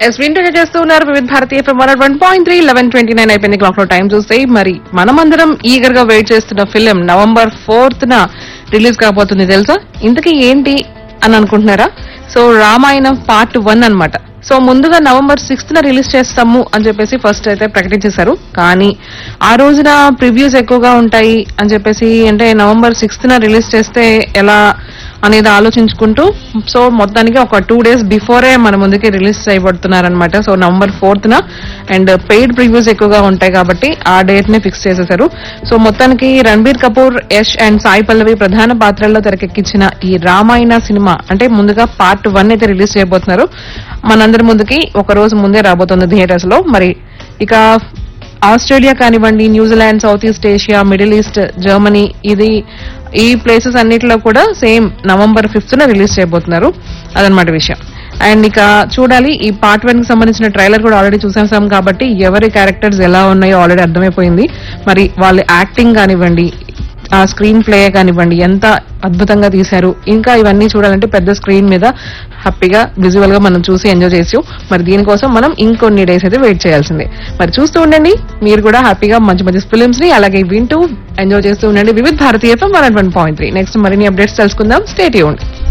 yes winter చేస్తూ ఉన్నారు వివిధ భారతీయ ప్రమాణ one point three eleven twenty nine అయిపోయింది క్లాక్ లో టైం చూస్తే మరి మనమందరం ఈగర్ గా వెయిట్ చేస్తున్న ఫిలిం నవంబర్ ఫోర్త్ న రిలీజ్ కాబోతుంది తెలుసా ఇంతకీ ఏంటి అని అనుకుంటున్నారా సో రామాయణం పార్ట్ వన్ అన్నమాట సో ముందుగా నవంబర్ సిక్స్త్ న రిలీజ్ చేస్తాము అని చెప్పేసి ఫస్ట్ అయితే ప్రకటించేశారు కానీ ఆ రోజున ప్రివ్యూస్ ఎక్కువగా ఉంటాయి అని చెప్పేసి అంటే నవంబర్ సిక్స్త్ న రిలీజ్ చేస్తే ఎలా అనేది ఆలోచించుకుంటూ సో మొత్తానికి ఒక టూ డేస్ బిఫోరే మన ముందుకి రిలీజ్ చేయబడుతున్నారనమాట సో నవంబర్ ఫోర్త్ న అండ్ పెయిడ్ ప్రివ్యూస్ ఎక్కువగా ఉంటాయి కాబట్టి ఆ డేట్ ని ఫిక్స్ చేసేశారు సో మొత్తానికి రణబీర్ కపూర్ యష్ అండ్ సాయి పల్లవి ప్రధాన పాత్రల్లో తెరకెక్కించిన ఈ రామాయణ సినిమా అంటే ముందుగా పార్ట్ వన్ అయితే రిలీజ్ చేయబోతున్నారు మనందరి ముందుకి ఒక రోజు ముందే రాబోతుంది థియేటర్స్ లో మరి ఇక ఆస్ట్రేలియా కానివ్వండి New Zealand south east Asia middle east Germany ఇది ఈ ప్లేసెస్ అన్నిటిలో కూడా సేమ్ నవంబర్ ఫిఫ్త్ న రిలీజ్ చేయబోతున్నారు అదనమాట విషయం అండ్ ఇక చూడాలి ఈ పార్ట్ వన్ కి సంబంధించిన ట్రైలర్ కూడా ఆల్రెడీ చూసేసాం కాబట్టి ఎవరి క్యారెక్టర్స్ ఎలా ఉన్నాయో ఆల్రెడీ అర్థమైపోయింది మరి వాళ్ళ యాక్టింగ్ కానివ్వండి ఆ స్క్రీన్ ప్లే కానివ్వండి ఎంత అద్భుతంగా తీశారు ఇంకా ఇవన్నీ చూడాలంటే పెద్ద స్క్రీన్ మీద హ్యాపీగా విజువల్ గా మనం చూసి ఎంజాయ్ చేసి మరి దీనికోసం మనం ఇంకొన్ని డేస్ అయితే వెయిట్ చేయాల్సిందే మరి చూస్తూ ఉండండి మీరు కూడా హ్యాపీగా మంచి మంచి ఫిల్మ్స్ ని అలాగే వింటూ ఎంజాయ్ చేస్తూ ఉండండి వివిధ భారతీయ one one point three next మరిన్ని అప్డేట్స్ తెలుసుకుందాం స్టేట్ యూన్